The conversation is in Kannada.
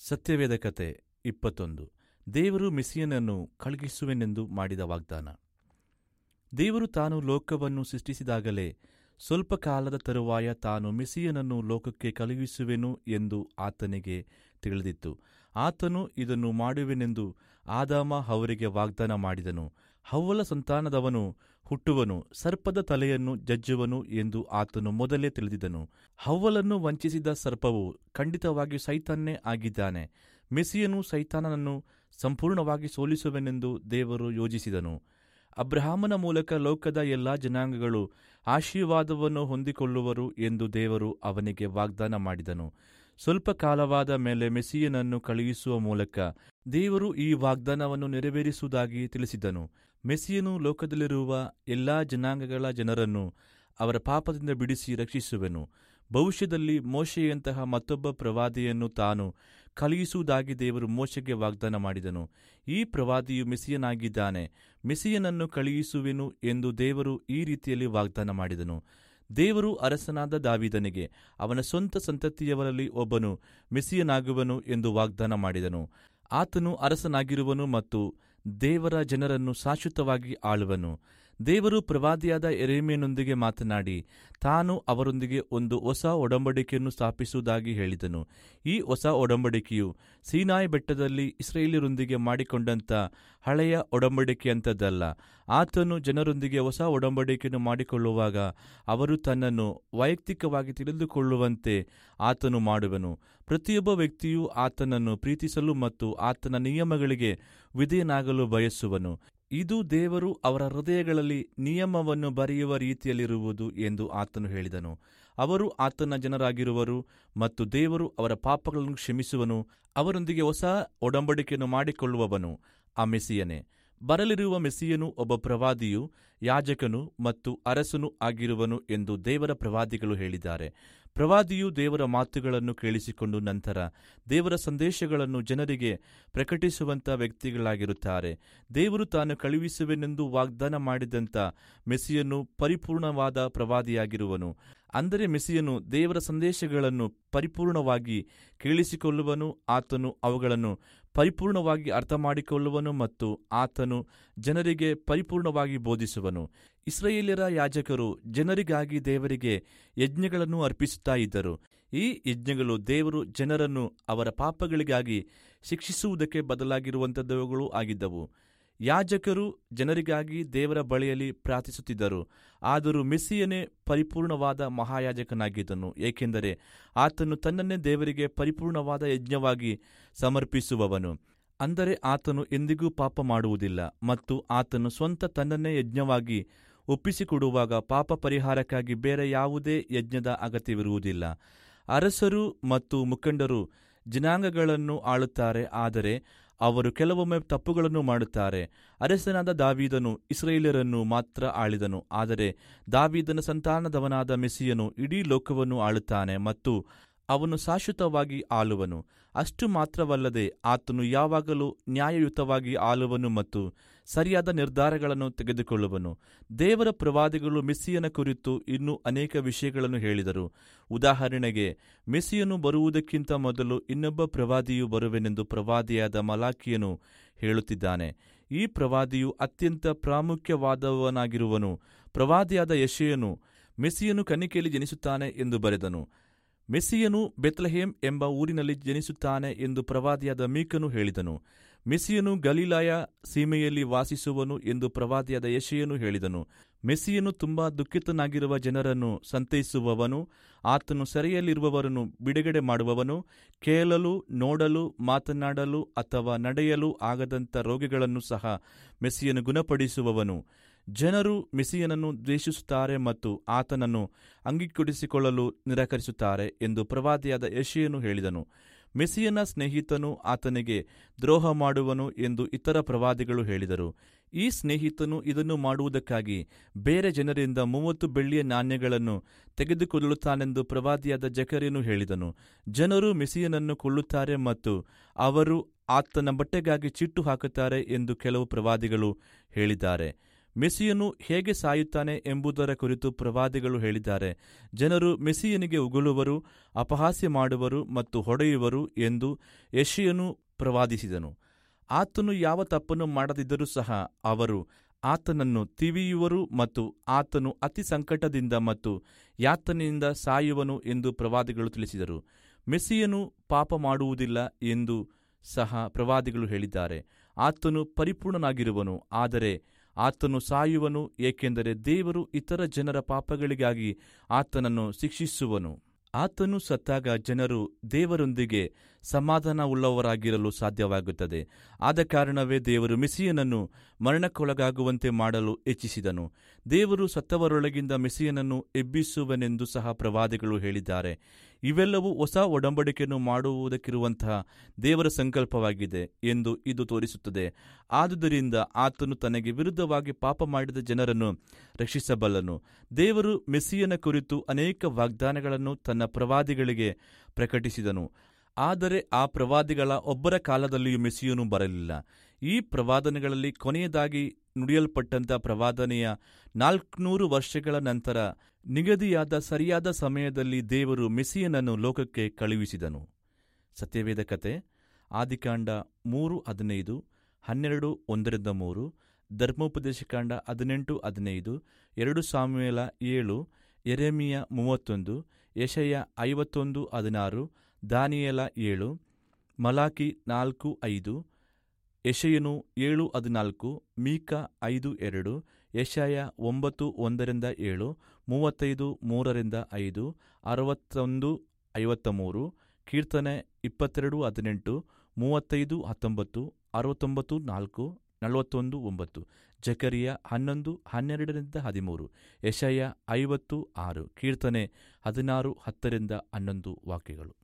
ಸತ್ಯವೇದ ಕತೆ ಇಪ್ಪತ್ತೊಂದು ದೇವರು ಮೆಸ್ಸಿಯನನ್ನು ಕಳುಹಿಸುವೆನೆಂದು ಮಾಡಿದ ವಾಗ್ದಾನ ದೇವರು ತಾನು ಲೋಕವನ್ನು ಸೃಷ್ಟಿಸಿದಾಗಲೇ ಸ್ವಲ್ಪ ಕಾಲದ ತರುವಾಯ ತಾನು ಮೆಸ್ಸಿಯನನ್ನು ಲೋಕಕ್ಕೆ ಕಳುಹಿಸುವೆನು ಎಂದು ಆತನಿಗೆ ತಿಳಿದಿತ್ತು ಆತನು ಇದನ್ನು ಮಾಡುವೆನೆಂದು ಆದಾಮ ಅವರಿಗೆ ವಾಗ್ದಾನ ಮಾಡಿದನು ಹವ್ವಲ ಸಂತಾನದವನು ಹುಟ್ಟುವನು ಸರ್ಪದ ತಲೆಯನ್ನು ಜಜ್ಜುವನು ಎಂದು ಆತನು ಮೊದಲೇ ತಿಳಿದಿದ್ದನು ಹವ್ವಲನ್ನು ವಂಚಿಸಿದ ಸರ್ಪವು ಖಂಡಿತವಾಗಿ ಸೈತಾನ್ನೇ ಆಗಿದ್ದಾನೆ ಮೆಸ್ಸಿಯನು ಸೈತಾನನನ್ನು ಸಂಪೂರ್ಣವಾಗಿ ಸೋಲಿಸುವೆನೆಂದು ದೇವರು ಯೋಜಿಸಿದನು ಅಬ್ರಹಾಮನ ಮೂಲಕ ಲೋಕದ ಎಲ್ಲಾ ಜನಾಂಗಗಳು ಆಶೀರ್ವಾದವನ್ನು ಹೊಂದಿಕೊಳ್ಳುವರು ಎಂದು ದೇವರು ಅವನಿಗೆ ವಾಗ್ದಾನ ಮಾಡಿದನು ಸ್ವಲ್ಪ ಕಾಲವಾದ ಮೇಲೆ ಮೆಸ್ಸಿಯನನ್ನು ಕಳುಹಿಸುವ ಮೂಲಕ ದೇವರು ಈ ವಾಗ್ದಾನವನ್ನು ನೆರವೇರಿಸುವುದಾಗಿ ತಿಳಿಸಿದನು ಮೆಸ್ಸಿಯನು ಲೋಕದಲ್ಲಿರುವ ಎಲ್ಲಾ ಜನಾಂಗಗಳ ಜನರನ್ನು ಅವರ ಪಾಪದಿಂದ ಬಿಡಿಸಿ ರಕ್ಷಿಸುವೆನು ಭವಿಷ್ಯದಲ್ಲಿ ಮೋಶೆಯಂತಹ ಮತ್ತೊಬ್ಬ ಪ್ರವಾದಿಯನ್ನು ತಾನು ಕಳುಹಿಸುವುದಾಗಿ ದೇವರು ಮೋಶೆಗೆ ವಾಗ್ದಾನ ಮಾಡಿದನು ಈ ಪ್ರವಾದಿಯು ಮೆಸ್ಸಿಯನಾಗಿದ್ದಾನೆ ಮೆಸ್ಸಿಯನನ್ನು ಕಳುಹಿಸುವೆನು ಎಂದು ದೇವರು ಈ ರೀತಿಯಲ್ಲಿ ವಾಗ್ದಾನ ಮಾಡಿದನು ದೇವರು ಅರಸನಾದ ದಾವಿದನಿಗೆ ಅವನ ಸ್ವಂತ ಸಂತತಿಯವರಲ್ಲಿ ಒಬ್ಬನು ಮೆಸ್ಸಿಯನಾಗುವನು ಎಂದು ವಾಗ್ದಾನ ಮಾಡಿದನು ಆತನು ಅರಸನಾಗಿರುವನು ಮತ್ತು ದೇವರ ಜನರನ್ನು ಶಾಶ್ವತವಾಗಿ ಆಳುವನು ದೇವರು ಪ್ರವಾದಿಯಾದ ಎರೇಮಿಯನೊಂದಿಗೆ ಮಾತನಾಡಿ ತಾನು ಅವರೊಂದಿಗೆ ಒಂದು ಹೊಸ ಒಡಂಬಡಿಕೆಯನ್ನು ಸ್ಥಾಪಿಸುವುದಾಗಿ ಹೇಳಿದನು ಈ ಹೊಸ ಒಡಂಬಡಿಕೆಯು ಸೀನಾಯಿ ಬೆಟ್ಟದಲ್ಲಿ ಇಸ್ರೇಲಿಯರೊಂದಿಗೆ ಮಾಡಿಕೊಂಡಂಥ ಹಳೆಯ ಒಡಂಬಡಿಕೆಯಂಥದ್ದಲ್ಲ ಆತನು ಜನರೊಂದಿಗೆ ಹೊಸ ಒಡಂಬಡಿಕೆಯನ್ನು ಮಾಡಿಕೊಳ್ಳುವಾಗ ಅವರು ತನ್ನನ್ನು ವೈಯಕ್ತಿಕವಾಗಿ ತಿಳಿದುಕೊಳ್ಳುವಂತೆ ಆತನು ಮಾಡುವನು ಪ್ರತಿಯೊಬ್ಬ ವ್ಯಕ್ತಿಯೂ ಆತನನ್ನು ಪ್ರೀತಿಸಲು ಮತ್ತು ಆತನ ನಿಯಮಗಳಿಗೆ ವಿಧೇಯನಾಗಲು ಬಯಸುವನು ಇದು ದೇವರು ಅವರ ಹೃದಯಗಳಲ್ಲಿ ನಿಯಮವನ್ನು ಬರೆಯುವ ರೀತಿಯಲ್ಲಿರುವುದು ಎಂದು ಆತನು ಹೇಳಿದನು ಅವರು ಆತನ ಜನರಾಗಿರುವರು ಮತ್ತು ದೇವರು ಅವರ ಪಾಪಗಳನ್ನು ಕ್ಷಮಿಸುವನು ಅವರೊಂದಿಗೆ ಹೊಸ ಒಡಂಬಡಿಕೆಯನ್ನು ಮಾಡಿಕೊಳ್ಳುವವನು ಆ ಮೆಸ್ಸಿಯನೇ ಬರಲಿರುವ ಮೆಸ್ಸಿಯನು ಒಬ್ಬ ಪ್ರವಾದಿಯು ಯಾಜಕನು ಮತ್ತು ಅರಸನು ಆಗಿರುವನು ಎಂದು ದೇವರ ಪ್ರವಾದಿಗಳು ಹೇಳಿದ್ದಾರೆ ಪ್ರವಾದಿಯು ದೇವರ ಮಾತುಗಳನ್ನು ಕೇಳಿಸಿಕೊಂಡು ನಂತರ ದೇವರ ಸಂದೇಶಗಳನ್ನು ಜನರಿಗೆ ಪ್ರಕಟಿಸುವಂಥ ವ್ಯಕ್ತಿಗಳಾಗಿರುತ್ತಾರೆ ದೇವರು ತಾನು ಕಳುಹಿಸುವೆನೆಂದು ವಾಗ್ದಾನ ಮಾಡಿದಂಥ ಮೆಸ್ಸಿಯನು ಪರಿಪೂರ್ಣವಾದ ಪ್ರವಾದಿಯಾಗಿರುವನು ಅಂದರೆ ಮೆಸ್ಸಿಯನು ದೇವರ ಸಂದೇಶಗಳನ್ನು ಪರಿಪೂರ್ಣವಾಗಿ ಕೇಳಿಸಿಕೊಳ್ಳುವನು ಆತನು ಅವುಗಳನ್ನು ಪರಿಪೂರ್ಣವಾಗಿ ಅರ್ಥ ಮಾಡಿಕೊಳ್ಳುವನು ಮತ್ತು ಆತನು ಜನರಿಗೆ ಪರಿಪೂರ್ಣವಾಗಿ ಬೋಧಿಸುವನು ಇಸ್ರೇಲಿಯರ ಯಾಜಕರು ಜನರಿಗಾಗಿ ದೇವರಿಗೆ ಯಜ್ಞಗಳನ್ನು ಅರ್ಪಿಸುತ್ತಾ ಇದ್ದರು ಈ ಯಜ್ಞಗಳು ದೇವರು ಜನರನ್ನು ಅವರ ಪಾಪಗಳಿಗಾಗಿ ಶಿಕ್ಷಿಸುವುದಕ್ಕೆ ಬದಲಾಗಿರುವಂಥದ್ದುಗಳು ಆಗಿದ್ದವು ಯಾಜಕರು ಜನರಿಗಾಗಿ ದೇವರ ಬಳಿಯಲ್ಲಿ ಪ್ರಾರ್ಥಿಸುತ್ತಿದ್ದರು ಆದರೂ ಮೆಸ್ಸಿಯನೇ ಪರಿಪೂರ್ಣವಾದ ಮಹಾಯಾಜಕನಾಗಿದ್ದನು ಏಕೆಂದರೆ ಆತನು ತನ್ನನ್ನೇ ದೇವರಿಗೆ ಪರಿಪೂರ್ಣವಾದ ಯಜ್ಞವಾಗಿ ಸಮರ್ಪಿಸುವವನು ಅಂದರೆ ಆತನು ಎಂದಿಗೂ ಪಾಪ ಮಾಡುವುದಿಲ್ಲ ಮತ್ತು ಆತನು ಸ್ವಂತ ತನ್ನನ್ನೇ ಯಜ್ಞವಾಗಿ ಒಪ್ಪಿಸಿಕೊಡುವಾಗ ಪಾಪ ಪರಿಹಾರಕ್ಕಾಗಿ ಬೇರೆ ಯಾವುದೇ ಯಜ್ಞದ ಅಗತ್ಯವಿರುವುದಿಲ್ಲ ಅರಸರು ಮತ್ತು ಮುಖಂಡರು ಜನಾಂಗಗಳನ್ನು ಆಳುತ್ತಾರೆ ಆದರೆ ಅವರು ಕೆಲವೊಮ್ಮೆ ತಪ್ಪುಗಳನ್ನು ಮಾಡುತ್ತಾರೆ ಅರಸನಾದ ದಾವೀದನು ಇಸ್ರೇಲಿಯರನ್ನು ಮಾತ್ರ ಆಳಿದನು ಆದರೆ ದಾವೀದನ ಸಂತಾನದವನಾದ ಮೆಸ್ಸಿಯನು ಇಡೀ ಲೋಕವನ್ನು ಆಳುತ್ತಾನೆ ಮತ್ತು ಅವನು ಶಾಶ್ವತವಾಗಿ ಆಳುವನು ಅಷ್ಟು ಮಾತ್ರವಲ್ಲದೆ ಆತನು ಯಾವಾಗಲೂ ನ್ಯಾಯಯುತವಾಗಿ ಆಳುವನು ಮತ್ತು ಸರಿಯಾದ ನಿರ್ಧಾರಗಳನ್ನು ತೆಗೆದುಕೊಳ್ಳುವನು ದೇವರ ಪ್ರವಾದಿಗಳು ಮೆಸ್ಸಿಯನ ಕುರಿತು ಇನ್ನೂ ಅನೇಕ ವಿಷಯಗಳನ್ನು ಹೇಳಿದರು ಉದಾಹರಣೆಗೆ ಮೆಸ್ಸಿಯನು ಬರುವುದಕ್ಕಿಂತ ಮೊದಲು ಇನ್ನೊಬ್ಬ ಪ್ರವಾದಿಯು ಬರುವೆನೆಂದು ಪ್ರವಾದಿಯಾದ ಮಲಾಕಿಯನು ಹೇಳುತ್ತಿದ್ದಾನೆ ಈ ಪ್ರವಾದಿಯು ಅತ್ಯಂತ ಪ್ರಾಮುಖ್ಯವಾದವನಾಗಿರುವನು ಪ್ರವಾದಿಯಾದ ಯಶೆಯನು ಮೆಸ್ಸಿಯನು ಕನ್ನಿಕೆಯಲ್ಲಿ ಜನಿಸುತ್ತಾನೆ ಎಂದು ಬರೆದನು ಮೆಸ್ಸಿಯನು ಬೆತ್ಲಹೇಮ್ ಎಂಬ ಊರಿನಲ್ಲಿ ಜನಿಸುತ್ತಾನೆ ಎಂದು ಪ್ರವಾದಿಯಾದ ಮೀಕನು ಹೇಳಿದನು ಮೆಸ್ಸಿಯನು ಗಲೀಲಾಯ ಸೀಮೆಯಲ್ಲಿ ವಾಸಿಸುವನು ಎಂದು ಪ್ರವಾದಿಯಾದ ಯಶೆಯನು ಹೇಳಿದನು ಮೆಸ್ಸಿಯನು ತುಂಬಾ ದುಃಖಿತನಾಗಿರುವ ಜನರನ್ನು ಸಂತೈಸುವವನು ಆತನು ಸೆರೆಯಲ್ಲಿರುವವರನ್ನು ಬಿಡುಗಡೆ ಮಾಡುವವನು ಕೇಳಲು ನೋಡಲು ಮಾತನಾಡಲು ಅಥವಾ ನಡೆಯಲು ಆಗದಂಥ ರೋಗಿಗಳನ್ನು ಸಹ ಮೆಸ್ಸಿಯನು ಗುಣಪಡಿಸುವವನು ಜನರು ಮೆಸ್ಸಿಯನನ್ನು ದ್ವೇಷಿಸುತ್ತಾರೆ ಮತ್ತು ಆತನನ್ನು ಅಂಗೀಕರಿಸಿಕೊಳ್ಳಲು ನಿರಾಕರಿಸುತ್ತಾರೆ ಎಂದು ಪ್ರವಾದಿಯಾದ ಯಶಿಯನು ಹೇಳಿದನು ಮೆಸ್ಸಿಯನ ಸ್ನೇಹಿತನು ಆತನಿಗೆ ದ್ರೋಹ ಮಾಡುವನು ಎಂದು ಇತರ ಪ್ರವಾದಿಗಳು ಹೇಳಿದರು ಈ ಸ್ನೇಹಿತನು ಇದನ್ನು ಮಾಡುವುದಕ್ಕಾಗಿ ಬೇರೆ ಜನರಿಂದ ಮೂವತ್ತು ಬೆಳ್ಳಿಯ ನಾಣ್ಯಗಳನ್ನು ತೆಗೆದುಕೊಳ್ಳುತ್ತಾನೆಂದು ಪ್ರವಾದಿಯಾದ ಜಕರಿಯನು ಹೇಳಿದನು ಜನರು ಮೆಸ್ಸಿಯನನ್ನು ಕೊಳ್ಳುತ್ತಾರೆ ಮತ್ತು ಅವರು ಆತನ ಬಟ್ಟೆಗಾಗಿ ಚಿಟ್ಟು ಹಾಕುತ್ತಾರೆ ಎಂದು ಕೆಲವು ಪ್ರವಾದಿಗಳು ಹೇಳಿದ್ದಾರೆ ಮೆಸ್ಸಿಯನು ಹೇಗೆ ಸಾಯುತ್ತಾನೆ ಎಂಬುದರ ಕುರಿತು ಪ್ರವಾದಿಗಳು ಹೇಳಿದ್ದಾರೆ ಜನರು ಮೆಸ್ಸಿಯನಿಗೆ ಉಗುಳುವರು ಅಪಹಾಸ್ಯ ಮಾಡುವರು ಮತ್ತು ಹೊಡೆಯುವರು ಎಂದು ಯಶಿಯನು ಪ್ರವಾದಿಸಿದನು ಆತನು ಯಾವ ತಪ್ಪನ್ನು ಮಾಡದಿದ್ದರೂ ಸಹ ಅವರು ಆತನನ್ನು ತಿವಿಯುವರು ಮತ್ತು ಆತನು ಅತಿ ಸಂಕಟದಿಂದ ಮತ್ತು ಯಾತನೆಯಿಂದ ಸಾಯುವನು ಎಂದು ಪ್ರವಾದಿಗಳು ತಿಳಿಸಿದರು ಮೆಸ್ಸಿಯನು ಪಾಪ ಮಾಡುವುದಿಲ್ಲ ಎಂದು ಸಹ ಪ್ರವಾದಿಗಳು ಹೇಳಿದ್ದಾರೆ ಆತನು ಪರಿಪೂರ್ಣನಾಗಿರುವನು ಆದರೆ ಆತನು ಸಾಯುವನು ಏಕೆಂದರೆ ದೇವರು ಇತರ ಜನರ ಪಾಪಗಳಿಗಾಗಿ ಆತನನ್ನು ಶಿಕ್ಷಿಸುವನು ಆತನು ಸತ್ತಾಗ ಜನರು ದೇವರೊಂದಿಗೆ ಸಮಾಧಾನವುಳ್ಳವರಾಗಿರಲು ಸಾಧ್ಯವಾಗುತ್ತದೆ ಆದ ಕಾರಣವೇ ದೇವರು ಮೆಸಿಯನನ್ನು ಮರಣಕ್ಕೊಳಗಾಗುವಂತೆ ಮಾಡಲು ಇಚ್ಛಿಸಿದನು ದೇವರು ಸತ್ತವರೊಳಗಿಂದ ಮೆಸಿಯನನ್ನು ಎಬ್ಬಿಸುವನೆಂದು ಸಹ ಪ್ರವಾದಿಗಳು ಹೇಳಿದ್ದಾರೆ ಇವೆಲ್ಲವೂ ಹೊಸ ಒಡಂಬಡಿಕೆಯನ್ನು ಮಾಡುವುದಕ್ಕಿರುವಂತಹ ದೇವರ ಸಂಕಲ್ಪವಾಗಿದೆ ಎಂದು ಇದು ತೋರಿಸುತ್ತದೆ ಆದುದರಿಂದ ಆತನು ತನಗೆ ವಿರುದ್ಧವಾಗಿ ಪಾಪ ಮಾಡಿದ ಜನರನ್ನು ರಕ್ಷಿಸಬಲ್ಲನು ದೇವರು ಮೆಸ್ಸಿಯನ ಕುರಿತು ಅನೇಕ ವಾಗ್ದಾನಗಳನ್ನು ತನ್ನ ಪ್ರವಾದಿಗಳಿಗೆ ಪ್ರಕಟಿಸಿದನು ಆದರೆ ಆ ಪ್ರವಾದಿಗಳ ಒಬ್ಬರ ಕಾಲದಲ್ಲಿಯೂ ಮೆಸ್ಸಿಯನು ಬರಲಿಲ್ಲ ಈ ಪ್ರವಾದನೆಗಳಲ್ಲಿ ಕೊನೆಯದಾಗಿ ನುಡಿಯಲ್ಪಟ್ಟಂಥ ಪ್ರವಾದನೆಯ ನಾಲ್ಕುನೂರು ವರ್ಷಗಳ ನಂತರ ನಿಗದಿಯಾದ ಸರಿಯಾದ ಸಮಯದಲ್ಲಿ ದೇವರು ಮೆಸ್ಸಿಯನನ್ನು ಲೋಕಕ್ಕೆ ಕಳುಹಿಸಿದನು ಸತ್ಯವೇದ ಕತೆ ಆದಿಕಾಂಡ ಮೂರು ಹದಿನೈದು ಹನ್ನೆರಡು ಒಂದರಿಂದ ಮೂರು ಧರ್ಮೋಪದೇಶಕಾಂಡ ಹದಿನೆಂಟು ಹದಿನೈದು ಎರಡು ಸಾಮ್ಯಲ ಏಳು ಎರೆಮಿಯ ಮೂವತ್ತೊಂದು ಯಶಯ ಐವತ್ತೊಂದು ಹದಿನಾರು ದಾನಿಯಲ ಏಳು ಮಲಾಕಿ ನಾಲ್ಕು ಐದು ಯಶಯನು ಏಳು ಹದಿನಾಲ್ಕು ಮೀಕ ಐದು ಎರಡು ಯಶಯ ಒಂಬತ್ತು ಒಂದರಿಂದ ಏಳು ಮೂವತ್ತೈದು ಮೂರರಿಂದ ಐದು ಅರವತ್ತೊಂದು ಐವತ್ತ ಮೂರು ಕೀರ್ತನೆ ಇಪ್ಪತ್ತೆರಡು ಹದಿನೆಂಟು ಮೂವತ್ತೈದು ಹತ್ತೊಂಬತ್ತು ಅರವತ್ತೊಂಬತ್ತು ನಾಲ್ಕು ನಲವತ್ತೊಂದು ಒಂಬತ್ತು ಜಕರಿಯ ಹನ್ನೊಂದು ಹನ್ನೆರಡರಿಂದ ಹದಿಮೂರು ಯಶಯ ಐವತ್ತು ಆರು ಕೀರ್ತನೆ ಹದಿನಾರು ಹತ್ತರಿಂದ ಹನ್ನೊಂದು ವಾಕ್ಯಗಳು